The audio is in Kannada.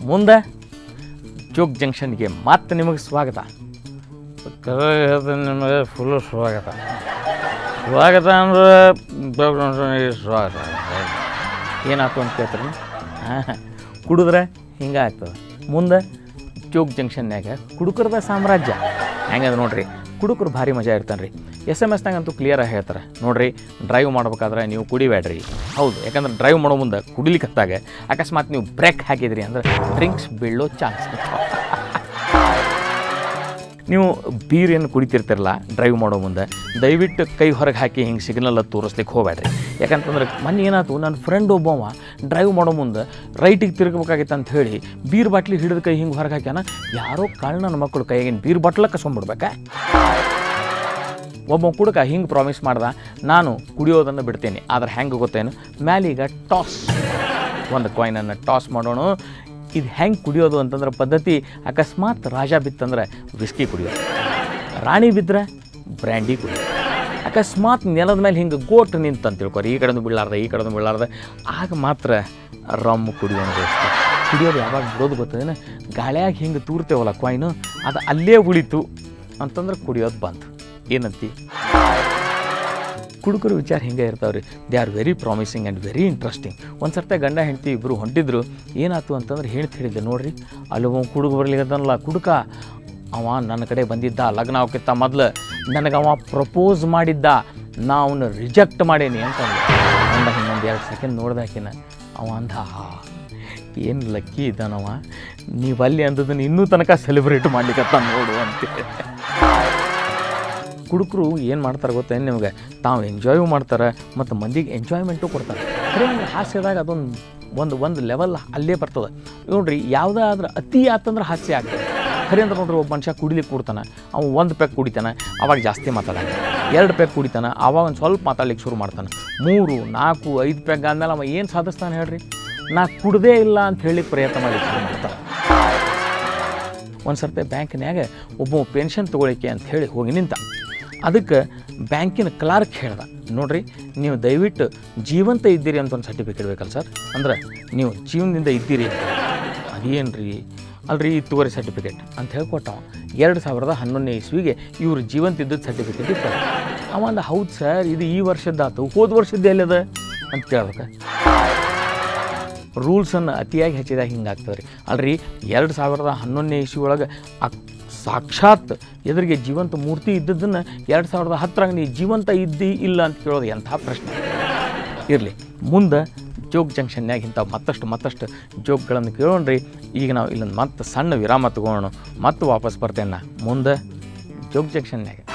ಮುಂದೆ ಜೋಗ್ ಜಂಕ್ಷನ್ಗೆ ಮತ್ತೆ ನಿಮಗೆ ಸ್ವಾಗತ ನಿಮಗೆ ಫುಲ್ಲು ಸ್ವಾಗತ ಸ್ವಾಗತ ಅಂದ್ರೆ ಜೋಗ್ ಜಂಕ್ಷನ್ಗೆ ಸ್ವಾಗತ ಏನಾಯ್ತು ಅಂತ ಕೇಳ್ತೀರಿ ಹಾಂ ಕುಡಿದ್ರೆ ಹಿಂಗೆ ಆಗ್ತದೆ ಮುಂದೆ ಜೋಗ್ ಜಂಕ್ಷನ್ಯಾಗ ಕುಡುಕರದ ಸಾಮ್ರಾಜ್ಯ ಹೆಂಗದ ನೋಡ್ರಿ ಕುಡುಕರು ಭಾರಿ ಮಜಾ ಇರ್ತಾನೆ ರೀ ಎಸ್ ಎಮ್ ಎಸ್ನಾಗಂತೂ ಕ್ಲಿಯರಾಗಿ ಹೇಳ್ತಾರೆ ನೋಡ್ರಿ ಡ್ರೈವ್ ಮಾಡ್ಬೇಕಾದ್ರೆ ನೀವು ಕುಡಿಬೇಡ್ರಿ ಹೌದು ಯಾಕಂದ್ರೆ ಡ್ರೈವ್ ಮಾಡೋ ಮುಂದೆ ಕುಡಿಲಿಕ್ಕತ್ತಾಗ ಅಕಸ್ಮಾತ್ ನೀವು ಬ್ರೇಕ್ ಹಾಕಿದ್ರಿ ಅಂದ್ರೆ ಡ್ರಿಂಕ್ಸ್ ಬೀಳೋ ಚಾನ್ಸ್ ನೀವು ಬೀರ್ ಏನು ಕುಡಿತಿರ್ತಿರಲ್ಲ ಡ್ರೈವ್ ಮಾಡೋ ಮುಂದೆ ದಯವಿಟ್ಟು ಕೈ ಹೊರಗೆ ಹಾಕಿ ಹಿಂಗೆ ಸಿಗ್ನಲ್ ತೋರಿಸ್ಲಿಕ್ಕೆ ಹೋಗ್ಬೇಡ್ರಿ ಯಾಕಂತಂದ್ರೆ ಮೊನ್ನೆ ಏನಾಯ್ತು ನನ್ನ ಫ್ರೆಂಡ್ ಒಬ್ಬವ ಡ್ರೈವ್ ಮಾಡೋ ಮುಂದೆ ರೈಟಿಗೆ ತಿರುಗಬೇಕಾಗಿತ್ತು ಅಂತ ಹೇಳಿ ಬೀರ್ ಬಾಟ್ಲಿ ಹಿಡಿದ ಕೈ ಹಿಂಗೆ ಹೊರಗೆ ಹಾಕ್ಯಾನ ಯಾರೋ ಕಳ್ಳನ ಮಕ್ಕಳು ಕೈಯಾಗಿನ ಬೀರ್ ಬಾಟ್ಲ ಕಸ್ಕೊಂಡ್ಬಿಡ್ಬೇಕಾ ಒಬ್ಬ ಕುಡುಕ ಹಿಂಗೆ ಪ್ರಾಮಿಸ್ ಮಾಡ್ದ ನಾನು ಕುಡಿಯೋದನ್ನು ಬಿಡ್ತೇನೆ ಆದ್ರೆ ಹೆಂಗೆ ಗೊತ್ತೇನು ಮ್ಯಾಲೀಗ ಟಾಸ್ ಒಂದು ಕಾಯಿನನ್ನು ಟಾಸ್ ಮಾಡೋಣ ಇದು ಹೆಂಗೆ ಕುಡಿಯೋದು ಅಂತಂದ್ರೆ ಪದ್ಧತಿ ಅಕಸ್ಮಾತ್ ರಾಜ ಬಿತ್ತಂದ್ರೆ ವಿಸ್ಕಿ ಕುಡಿಯೋದು ರಾಣಿ ಬಿದ್ದರೆ ಬ್ರ್ಯಾಂಡಿ ಕುಡಿಯೋದು ಅಕಸ್ಮಾತ್ ನೆಲದ ಮೇಲೆ ಹಿಂಗೆ ಗೋಟ್ ನಿಂತು ಅಂತ ತಿಳ್ಕೊರಿ ಈ ಕಡೆದು ಬೀಳಾರ್ದ ಈ ಕಡೆದು ಬೀಳಾರ್ದ ಆಗ ಮಾತ್ರ ರಮ್ ಕುಡಿಯೋದು ದೋಸ್ತ ಕುಡಿಯೋದು ಯಾವಾಗ ಬಿಡೋದು ಗೊತ್ತದೇನು ಗಾಳ್ಯಾಗ ಹಿಂಗೆ ತೂರ್ತೇವಲ್ಲ ಕಾಯಿನು ಅದು ಅಲ್ಲೇ ಉಳಿತು ಅಂತಂದ್ರೆ ಕುಡಿಯೋದು ಬಂತು ಏನಂತಿ ಕುಡುಕರು ವಿಚಾರ ಹಿಂಗೆ ಇರ್ತಾವೆ ರೀ they are very promising and very interesting ಒಂದು ಸರ್ತೆ ಗಂಡ ಹೆಂಡತಿ ಇಬ್ಬರು ಹೊಂಟಿದ್ರು ಏನಾಯ್ತು ಅಂತಂದ್ರೆ ಹೇಳ್ತಿ ಹೇಳಿದ್ದೆ ನೋಡ್ರಿ ಅಲ್ಲಿ ಒಬ್ಬ ಕುಡುಗ ಬರ್ಲಿಕ್ಕದನಲ್ಲ ಕುಡುಕ ಅವ ನನ್ನ ಕಡೆ ಬಂದಿದ್ದ ಲಗ್ನ ಅವಕ್ಕಿಂತ ಮೊದಲು ನನಗೆ ಅವ ಪ್ರಪೋಸ್ ಮಾಡಿದ್ದ ನಾ ಅವನು ರಿಜೆಕ್ಟ್ ಮಾಡೇನಿ ಅಂತ ಅಂದ ಗಂಡ ಇನ್ನೊಂದು ಎರಡು ಸೆಕೆಂಡ್ ನೋಡ್ದಾಕಿನ ಅವ ಅಂದ ಏನು ಲಕ್ಕಿ ಇದ್ದಾನವ ನೀವು ಅಲ್ಲಿ ಅಂದದನ್ನು ಇನ್ನೂ ತನಕ ಸೆಲೆಬ್ರೇಟ್ ಮಾಡ್ಲಿಕ್ಕತ್ತ ನೋಡು ಅಂತೇಳಿ ಕುಡುಕರು ಏನು ಮಾಡ್ತಾರೆ ಗೊತ್ತೇನು ನಿಮಗೆ ತಾವು ಎಂಜಾಯು ಮಾಡ್ತಾರೆ ಮತ್ತು ಮಂದಿಗೆ ಎಂಜಾಯ್ಮೆಂಟು ಕೊಡ್ತಾರೆ ಖರೆ ಹಂಗೆ ಹಾಸ್ಯದಾಗ ಅದೊಂದು ಒಂದು ಒಂದು ಲೆವೆಲ್ ಅಲ್ಲೇ ಬರ್ತದೆ ನೋಡ್ರಿ ಯಾವುದಾದ್ರೆ ಅತಿ ಆತಂದ್ರೆ ಹಾಸ್ಯ ಆಗ್ತದೆ ಖರೆ ಅಂದ್ರೆ ನೋಡ್ರಿ ಒಬ್ಬ ಮನುಷ್ಯ ಕುಡಿಲಿಕ್ಕೆ ಕೊಡ್ತಾನೆ ಅವ ಒಂದು ಪ್ಯಾಕ್ ಕುಡಿತಾನೆ ಅವಾಗ ಜಾಸ್ತಿ ಮಾತಾಡಲ್ಲ ಎರಡು ಪ್ಯಾಕ್ ಕುಡಿತಾನೆ ಅವಾಗ ಒಂದು ಸ್ವಲ್ಪ ಮಾತಾಡ್ಲಿಕ್ಕೆ ಶುರು ಮಾಡ್ತಾನೆ ಮೂರು ನಾಲ್ಕು ಐದು ಪ್ಯಾಕ್ ಆದ್ಮೇಲೆ ಅವ ಏನು ಸಾಧಿಸ್ತಾನೆ ಹೇಳ್ರಿ ನಾ ಕುಡ್ದೇ ಇಲ್ಲ ಅಂತ ಹೇಳಿ ಪ್ರಯತ್ನ ಮಾಡ್ಲಿಕ್ಕೆ ಶುರು ಮಾಡ್ತಾನೆ ಒಂದು ಸರ್ತಿ ಬ್ಯಾಂಕ್ನ್ಯಾಗ ಒಬ್ಬ ಪೆನ್ಷನ್ ತೊಗೊಳಿಕ್ಕೆ ಅಂತ ಹೇಳಿ ಹೋಗಿ ನಿಂತ ಅದಕ್ಕೆ ಬ್ಯಾಂಕಿನ ಕ್ಲಾರ್ಕ್ ಹೇಳ್ದ ನೋಡ್ರಿ ನೀವು ದಯವಿಟ್ಟು ಜೀವಂತ ಇದ್ದೀರಿ ಅಂತ ಒಂದು ಸರ್ಟಿಫಿಕೇಟ್ ಬೇಕಲ್ಲ ಸರ್ ಅಂದ್ರೆ ನೀವು ಜೀವನದಿಂದ ಇದ್ದೀರಿ ಅದೇನು ರೀ ಅಲ್ರಿ ಇದು ತಗೋರಿ ಸರ್ಟಿಫಿಕೇಟ್ ಅಂತ ಹೇಳ್ಕೊಟ್ಟವ ಎರಡು ಸಾವಿರದ ಹನ್ನೊಂದನೇ ಇಸ್ವಿಗೆ ಇವ್ರು ಜೀವಂತ ಇದ್ದದ್ದು ಸರ್ಟಿಫಿಕೇಟ್ ಇತ್ತು ಅವ ಅಂದ ಹೌದು ಸರ್ ಇದು ಈ ವರ್ಷದ್ದಾತು ಹೋದ ವರ್ಷದ್ದು ಎಲ್ಲಿದೆ ಅಂತ ಕೇಳ್ಬೇಕು ರೂಲ್ಸನ್ನು ಅತಿಯಾಗಿ ಹೆಚ್ಚಿದಾಗ ಹಿಂಗಾಗ್ತದೆ ರೀ ಅಲ್ರಿ ಎರಡು ಸಾವಿರದ ಹನ್ನೊಂದನೇ ಇಸ್ವಿ ಒಳಗೆ ಅಕ್ ಸಾಕ್ಷಾತ್ ಎದುರಿಗೆ ಜೀವಂತ ಮೂರ್ತಿ ಇದ್ದದ್ದನ್ನು ಎರಡು ಸಾವಿರದ ಹತ್ತರಾಗ ನೀ ಜೀವಂತ ಇದ್ದಿ ಇಲ್ಲ ಅಂತ ಕೇಳೋದು ಎಂಥ ಪ್ರಶ್ನೆ ಇರಲಿ ಮುಂದೆ ಜೋಗ್ ಜಂಕ್ಷನ್ಯಾಗ ಇಂಥ ಮತ್ತಷ್ಟು ಮತ್ತಷ್ಟು ಜೋಕ್ಗಳನ್ನು ಕೇಳೋಣ್ರಿ ಈಗ ನಾವು ಇಲ್ಲೊಂದು ಮತ್ತೆ ಸಣ್ಣ ವಿರಾಮ ತಗೊಳ್ಳೋಣ ಮತ್ತೆ ವಾಪಸ್ ಬರ್ತೇನೆ ನಾ ಮುಂದೆ ಜೋಗ್ ಜಂಕ್ಷನ್ಯಾಗ